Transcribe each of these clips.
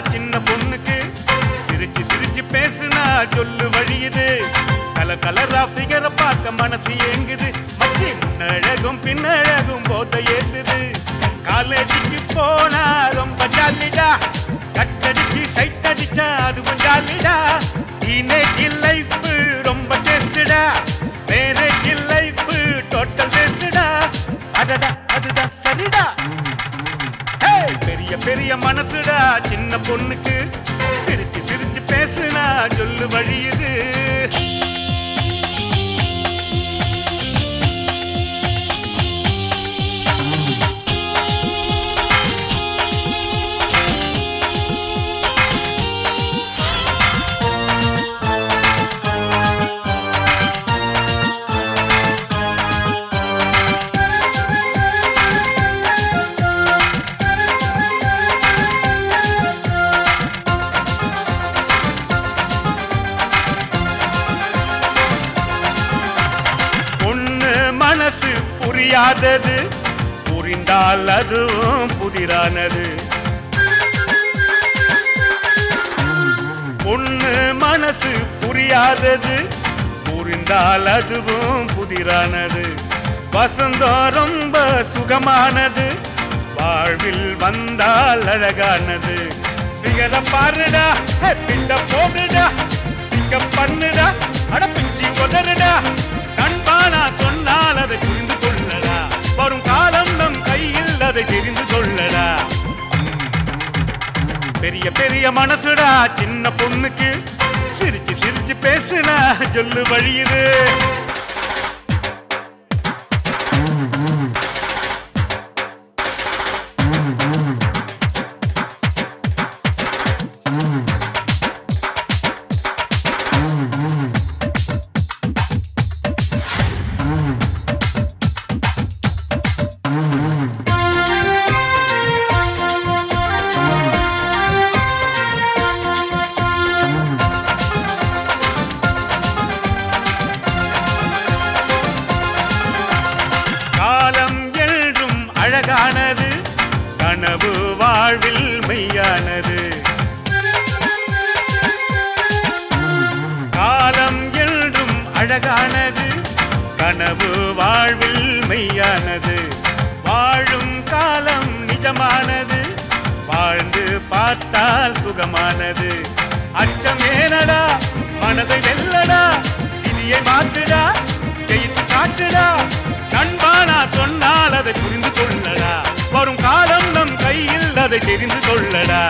சின்ன பொண்ணுக்கு சிரிச்சு சிரிச்சு பேசுனா சொல்லு வழியுது கலர் கலரா ஃபிகரை பார்க்க மனசு ஏங்குது மச்சி முன்னழகும் பின்னழகும் போத ஏத்துது காலேஜுக்கு போனா ரொம்ப ஜாலிடா கட்டடிச்சு சைட் அடிச்சா அதுவும் ஜாலிடா டீனேஜ் லைஃப் ரொம்ப டேஸ்டடா மேரேஜ் லைஃப் டோட்டல் டேஸ்டடா அடடா அதுதான் சரிடா ஹே! பெரிய பெரிய மனசுடா சின்ன பொண்ணுக்கு சிரிச்சு சிரிச்சு பேசுனா சொல்லு வழியுது பொண்ணு மனசு புரியாதது புரிந்தால் அதுவும் புதிரானது பொண்ணு மனசு புரியாதது புரிந்தால் அதுவும் புதிரானது வசந்தம் ரொம்ப சுகமானது வாழ்வில் வந்தால் அழகானது பிகர பாருடா பிண்ட போடுடா பிக்க பண்ணுடா அட பிச்சி உதறுடா நண்பானா சொன்னால் அதை புரிந்து கொள்ளடா வரும் காலம் நம் கையில் அதை தெரிந்து கொள்ளடா பெரிய பெரிய மனசுடா சின்ன பொண்ணுக்கு சிரிச்சு சிரிச்சு பேசுனா சொல்லு வழியுது காலம் என்றும் அழகானது கனவு வாழ்வில் மெய்யானது காலம் என்றும் அழகானது கனவு வாழ்வில் மெய்யானது வாழும் காலம் நிஜமானது வாழ்ந்து பார்த்தால் சுகமானது அச்சமேனடா மனதை வெல்லடா விதியை மாற்றுடா ஜெயித்து காட்டுடா நண்பானா சொன்னால் அதை புரிந்து கொள்ளடா வரும் காலம் நம் கையில் அதை தெரிந்து கொள்ளடா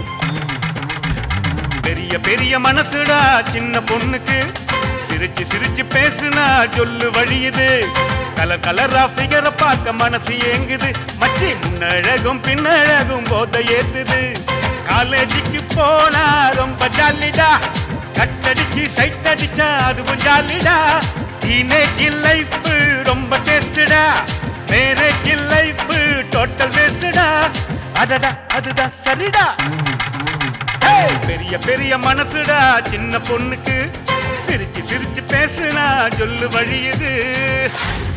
பெரிய பெரிய மனசுடா சின்ன பொண்ணுக்கு சிரிச்சு சிரிச்சு பேசுனா சொல்லு வழியுது கலர் கலரா ஃபிகரை பார்க்க மனசு ஏங்குது மச்சி முன்னழகும் பின்னழகும் போத ஏத்துது காலேஜுக்கு போனா ரொம்ப ஜாலிடா கட்டடிச்சு சைட் அடிச்சா அதுவும் ஜாலிடா டீனேஜ் லைஃப் ரொம்ப டேஸ்டடா மேரேஜ் லைஃப் டோட்டல் வேஸ்டடா அடடா அதுதான் சரிடா ஏய், பெரிய பெரிய மனசுடா சின்ன பொண்ணுக்கு சிரிச்சு சிரிச்சு பேசுனா சொல்லு வழியுது